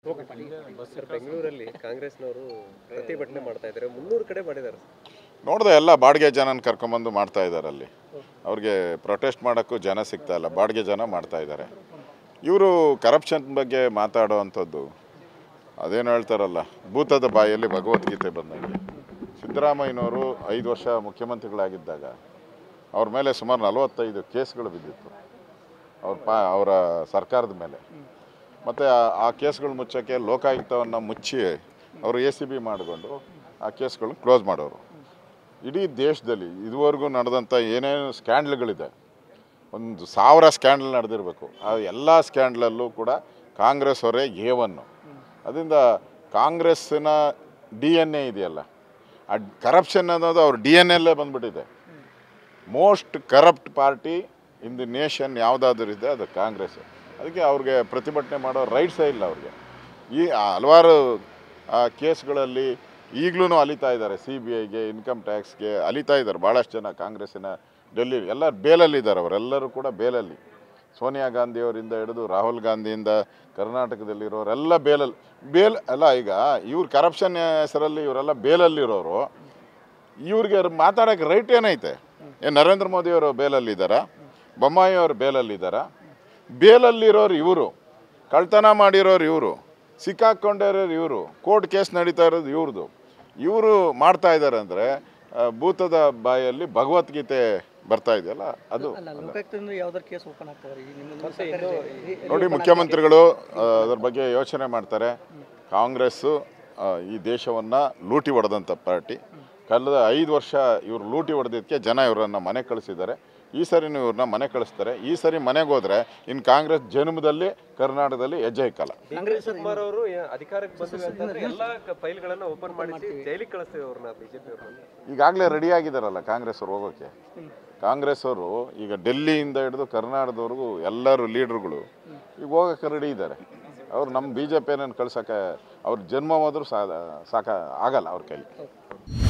sir ಬೆಂಗಳೂರಲ್ಲಿ ಕಾಂಗ್ರೆಸ್ನವರು ಪ್ರತಿಭಟನೆ ಮಾಡ್ತಾ ಇದ್ದಾರೆ ಮುನ್ನೂರು ಕಡೆ ಮಾಡಿದ್ದಾರೆ ನೋಡಿದೆ ಎಲ್ಲ ಬಾಡಿಗೆ ಜನನ ಕರ್ಕೊಂಬಂದು ಮಾಡ್ತಾ ಇದ್ದಾರೆ ಅಲ್ಲಿ ಅವ್ರಿಗೆ ಪ್ರೊಟೆಸ್ಟ್ ಮಾಡೋಕ್ಕೂ ಜನ ಸಿಗ್ತಾ ಇಲ್ಲ ಬಾಡಿಗೆ ಜನ ಮಾಡ್ತಾ ಇದ್ದಾರೆ ಇವರು ಕರಪ್ಷನ್ ಬಗ್ಗೆ ಮಾತಾಡೋ ಅಂಥದ್ದು ಅದೇನು ಹೇಳ್ತಾರಲ್ಲ ಭೂತದ ಬಾಯಲ್ಲಿ ಭಗವದ್ಗೀತೆ ಬಂದಂಗೆ ಸಿದ್ದರಾಮಯ್ಯನವರು ಐದು ವರ್ಷ ಮುಖ್ಯಮಂತ್ರಿಗಳಾಗಿದ್ದಾಗ ಅವ್ರ ಮೇಲೆ ಸುಮಾರು ನಲವತ್ತೈದು ಕೇಸ್ಗಳು ಬಿದ್ದಿತ್ತು ಅವ್ರ ಪಾ ಅವರ ಸರ್ಕಾರದ ಮೇಲೆ ಮತ್ತು ಆ ಕೇಸ್ಗಳು ಮುಚ್ಚೋಕ್ಕೆ ಲೋಕಾಯುಕ್ತವನ್ನು ಮುಚ್ಚಿ ಅವರು ಎ ಸಿ ಬಿ ಮಾಡಿಕೊಂಡು ಆ ಕೇಸ್ಗಳನ್ನ ಕ್ಲೋಸ್ ಮಾಡೋರು ಇಡೀ ದೇಶದಲ್ಲಿ ಇದುವರೆಗೂ ನಡೆದಂಥ ಏನೇನು ಸ್ಕ್ಯಾಂಡ್ಲ್ಗಳಿದೆ ಒಂದು ಸಾವಿರ ಸ್ಕ್ಯಾಂಡಲ್ ನಡೆದಿರಬೇಕು ಆ ಎಲ್ಲ ಸ್ಕ್ಯಾಂಡ್ಲಲ್ಲೂ ಕೂಡ ಕಾಂಗ್ರೆಸ್ ಅವರೇ ಎ ಒನ್ನು ಅದರಿಂದ ಕಾಂಗ್ರೆಸ್ಸಿನ ಡಿ ಎನ್ ಎ ಇದೆಯಲ್ಲ ಆ ಕರಪ್ಷನ್ ಅನ್ನೋದು ಅವ್ರ ಡಿ ಎನ್ ಎಲ್ಲೇ ಬಂದ್ಬಿಟ್ಟಿದೆ most corrupt party in the nation ಯಾವುದಾದ್ರೂ ಇದೆ ಅದು ಕಾಂಗ್ರೆಸ್ ಅದಕ್ಕೆ ಅವ್ರಿಗೆ ಪ್ರತಿಭಟನೆ ಮಾಡೋ ರೈಟ್ಸೇ ಇಲ್ಲ ಅವ್ರಿಗೆ ಈ ಹಲವಾರು ಆ, ಕೇಸ್ಗಳಲ್ಲಿ ಈಗಲೂ ಅಲಿತಾ ಇದ್ದಾರೆ ಸಿ ಬಿ ಐಗೆ ಇನ್ಕಮ್ ಟ್ಯಾಕ್ಸ್ಗೆ ಅಲಿತಾ ಇದ್ದಾರೆ ಭಾಳಷ್ಟು ಜನ ಕಾಂಗ್ರೆಸ್ಸಿನ ಡೆಲ್ಲಿ ಎಲ್ಲ ಬೇಲಲ್ಲಿದ್ದಾರೆ ಅವರೆಲ್ಲರೂ ಕೂಡ ಬೇಲಲ್ಲಿ ಸೋನಿಯಾ ಗಾಂಧಿಯವರಿಂದ ಹಿಡಿದು ರಾಹುಲ್ ಗಾಂಧಿಯಿಂದ ಕರ್ನಾಟಕದಲ್ಲಿರೋರೆಲ್ಲ ಬೇಲಲ್ಲಿ ಬೇಲ್ ಅಲ್ಲ ಈಗ ಇವ್ರು ಕರಪ್ಷನ್ ಹೆಸರಲ್ಲಿ ಇವರೆಲ್ಲ ಬೇಲಲ್ಲಿರೋರು ಇವ್ರಿಗೆ ಮಾತಾಡೋಕ್ಕೆ ರೈಟ್ ಏನೈತೆ ಏನು ನರೇಂದ್ರ ಮೋದಿಯವರು ಬೇಲಲ್ಲಿದ್ದಾರಾ ಬೊಮ್ಮಾಯಿ ಅವರು ಬೇಲಲ್ಲಿದ್ದಾರಾ ಬೇಲಲ್ಲಿರೋರು ಇವರು ಕಳ್ತನ ಮಾಡಿರೋರು ಇವರು ಸಿಕ್ಕಾಕ್ಕೊಂಡಿರೋರು ಇವರು ಕೋರ್ಟ್ ಕೇಸ್ ನಡೀತಾ ಇರೋದು ಇವ್ರದ್ದು ಇವರು ಮಾಡ್ತಾ ಇದ್ದಾರೆ ಅಂದರೆ ಭೂತದ ಬಾಯಲ್ಲಿ ಭಗವದ್ಗೀತೆ ಬರ್ತಾ ಇದೆಯಲ್ಲ ಅದು ಅಲ್ಲ ಲೋಕಾಯುಕ್ತದಿಂದ ಯಾವ್ದಾರು ಕೇಸ್ ಓಪನ್ ಆಗ್ತದೆ ಈಗ ನಿಮ್ಮ ಮತ್ತೆ ಇನ್ನು ನೋಡಿ ಮುಖ್ಯಮಂತ್ರಿಗಳು ಆ, ಅದ್ರ ಬಗ್ಗೆ ಯೋಚನೆ ಮಾಡ್ತಾರೆ ಕಾಂಗ್ರೆಸ್ಸು ಆ, ಈ ದೇಶವನ್ನು ಲೂಟಿ ಹೊಡೆದಂಥ ಪಾರ್ಟಿ ಕಳೆದ ಐದು ವರ್ಷ ಇವರು ಲೂಟಿ ಹೊಡೆದಿದ್ದಕ್ಕೆ ಜನ ಇವರನ್ನು ಮನೆ ಕಳಿಸಿದ್ದಾರೆ ಈ ಸರಿನೂ ಇವ್ರನ್ನ ಮನೆ ಕಳಿಸ್ತಾರೆ ಈ ಸರಿ ಮನೆಗೆ ಹೋದರೆ ಇನ್ನು ಕಾಂಗ್ರೆಸ್ ಜನ್ಮದಲ್ಲಿ ಕರ್ನಾಟಕದಲ್ಲಿ ಹೆಜ್ಜೆ ಇಕ್ಕಲ್ಲ ಡಿ ಕೆ ಶಿವಕುಮಾರ್ ಅವರು ಅಧಿಕಾರಕ್ಕೆ ಬಂದಿವೆ ಅಂತಂದ್ರೆ ಎಲ್ಲಾ ಫೈಲ್ಗಳನ್ನ ಓಪನ್ ಮಾಡಿಸಿ ಜೈಲಿಗೆ ಕಳಿಸ್ತೀವಿ ಅವ್ರನ್ನ ಬಿಜೆಪಿ ಅವ್ರನ್ನ ಈಗಾಗಲೇ ರೆಡಿ ಆಗಿದ್ದಾರಲ್ಲ ಕಾಂಗ್ರೆಸ್ ಅವ್ರು ಹೋಗೋಕ್ಕೆ ಕಾಂಗ್ರೆಸ್ ಅವರು ಈಗ ಡೆಲ್ಲಿಯಿಂದ ಹಿಡಿದು ಕರ್ನಾಟಕದವರೆಗೂ ಎಲ್ಲರೂ ಲೀಡ್ರುಗಳು ಈಗ ಹೋಗೋಕ್ಕೆ ರೆಡಿ ಇದ್ದಾರೆ ಅವ್ರು ನಮ್ಮ ಬಿ ಜೆ ಪಿಯನ್ನು ಕಳ್ಸೋಕ್ಕೆ ಅವ್ರ ಜನ್ಮ ಹೋದ್ರೂ ಸಾ ಸಾಕ ಆಗಲ್ಲ ಅವ್ರ ಕೈಲಿ